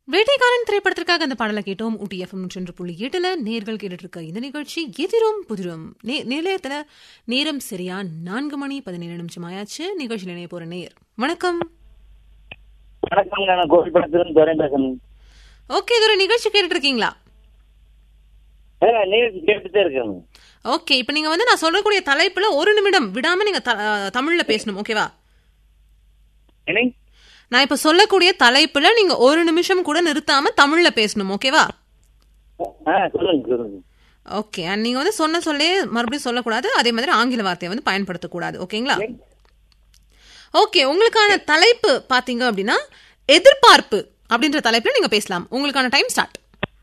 வேட்டைக்காரன் திரைப்படத்திற்காக அந்த பாடலை கேட்டோம் ஊட்டி எஃப்எம் நூற்றி புள்ளி எட்டுல நேர்கள் கேட்டுட்டு இருக்க இந்த நிகழ்ச்சி எதிரும் புதிரும் நே- நிலையத்துல நேரம் சரியா நான்கு மணி பதினேழு நிமிஷம் ஆயாச்சு நிகழ்ச்சியில் இணைய போற நேர் வணக்கம் வணக்கம் நான் கோவில்படத்திலிருந்து துரை பேசணும் ஓகே இது ஒரு நிகழ்ச்சி கேட்டுட்டு இருக்கீங்களா நிகழ்ச்சி கேட்டுட்டே இருக்கேன் ஓகே இப்போ நீங்க வந்து நான் சொல்லக்கூடிய தலைப்புல ஒரு நிமிடம் விடாம நீங்க த- அஹ், தமிழ்ல பேசணும் ஓகேவா என்ன நான் இப்ப சொல்லக்கூடிய தலைப்புல நீங்க ஒரு நிமிஷம் கூட நிறுத்தாம தமிழ்ல பேசணும் ஓகேவா ஆ சொல்லுங்க சொல்லுங்க ஓகே அண்ட் நீங்க வந்து சொன்ன சொல்லே மறுபடியும் சொல்லக்கூடாது அதே மாதிரி ஆங்கில வார்த்தையை வந்து பயன்படுத்தக்கூடாது ஓகேங்களா ஓகே உங்களுக்கான தலைப்பு பாத்தீங்க அப்படின்னா எதிர்பார்ப்பு அப்படின்ற தலைப்புல நீங்க பேசலாம் உங்களுக்கான டைம் ஸ்டார்ட்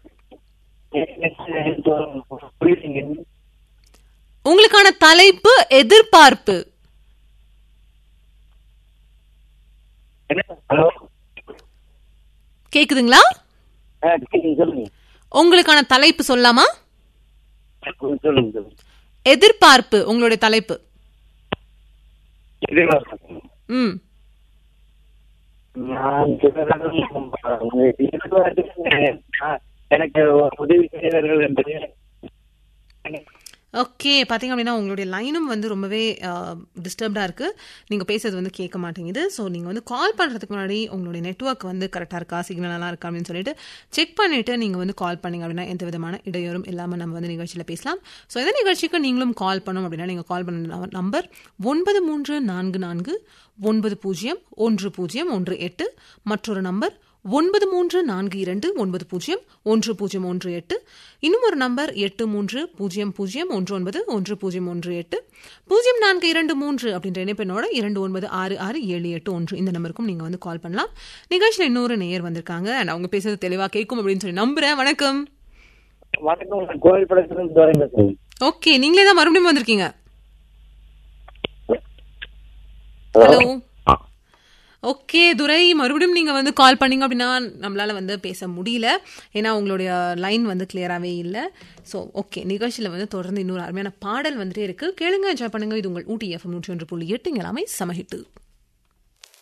புரியுதுங்க உங்களுக்கான தலைப்பு எதிர்பார்ப்பு என்ன ஹலோ கேக்குதுங்களா ஆ கேக்குது, சொல்லுங்க உங்களுக்கான தலைப்பு சொல்லாமா சொல்லுங்க சொல்லுங்க எதிர்பார்ப்பு உங்களுடைய தலைப்பு எதிர்பார்ப்பு. ம் நான் சொல்றது உங்க எதிர்பார்ப்பு, ஆ, எனக்கு உதவி செய்வார்கள் என்பது ஓகே பார்த்தீங்க அப்படின்னா உங்களுடைய லைனும் வந்து ரொம்பவே டிஸ்டர்ப்டாக இருக்குது நீங்கள் பேசுறது வந்து கேட்க மாட்டேங்குது ஸோ நீங்கள் வந்து கால் பண்ணுறதுக்கு முன்னாடி உங்களுடைய நெட்வொர்க் வந்து கரெக்டாக இருக்கா சிக்னல் நல்லா இருக்கா அப்படின்னு சொல்லிட்டு செக் பண்ணிவிட்டு நீங்கள் வந்து கால் பண்ணீங்க அப்படின்னா எந்த விதமான இடையூறும் இல்லாமல் நம்ம வந்து நிகழ்ச்சியில் பேசலாம் ஸோ இந்த நிகழ்ச்சிக்கு நீங்களும் கால் பண்ணோம் அப்படின்னா நீங்கள் கால் பண்ண நம்பர் ஒன்பது மூன்று நான்கு நான்கு ஒன்பது பூஜ்ஜியம் ஒன்று பூஜ்ஜியம் ஒன்று எட்டு மற்றொரு நம்பர் ஒன்பது மூன்று நான்கு இரண்டு ஒன்பது பூஜ்ஜியம் ஒன்று பூஜ்ஜியம் ஒன்று எட்டு இன்னும் ஒரு நம்பர் எட்டு மூன்று பூஜ்ஜியம் பூஜ்ஜியம் ஒன்று ஒன்பது ஒன்று பூஜ்ஜியம் ஒன்று எட்டு பூஜ்ஜியம் நான்கு இரண்டு மூன்று அப்படின்ற இணைப்பெண்ணோட இரண்டு ஒன்பது ஆறு ஆறு ஏழு எட்டு ஒன்று இந்த நம்பருக்கும் நீங்க வந்து கால் பண்ணலாம் நிகழ்ச்சியில் இன்னொரு நேயர் வந்திருக்காங்க and அவங்க பேசுறது தெளிவா கேட்கும் அப்படின்னு சொல்லி நம்புறேன் வணக்கம் வணக்கம் நான் கோவில்படத்திலிருந்து துரை பேசுறேன் ஓகே நீங்களே தான் மறுபடியும் வந்திருக்கீங்க ஹலோ ஓகே துரை மறுபடியும் நீங்க வந்து கால் பண்ணீங்க அப்படின்னா நம்மளால வந்து பேச முடியல ஏன்னா உங்களுடைய லைன் வந்து கிளியராகவே இல்லை ஸோ ஓகே நிகழ்ச்சியில் வந்து தொடர்ந்து இன்னொரு அருமையான பாடல் வந்துட்டே இருக்கு கேளுங்க என்ஜாய் பண்ணுங்க இது உங்கள் ஊட்டி எஃப்எம் நூற்றி ஒன்று புள்ளி எட்டு இங்க எல்லாமே சமஹிட்டு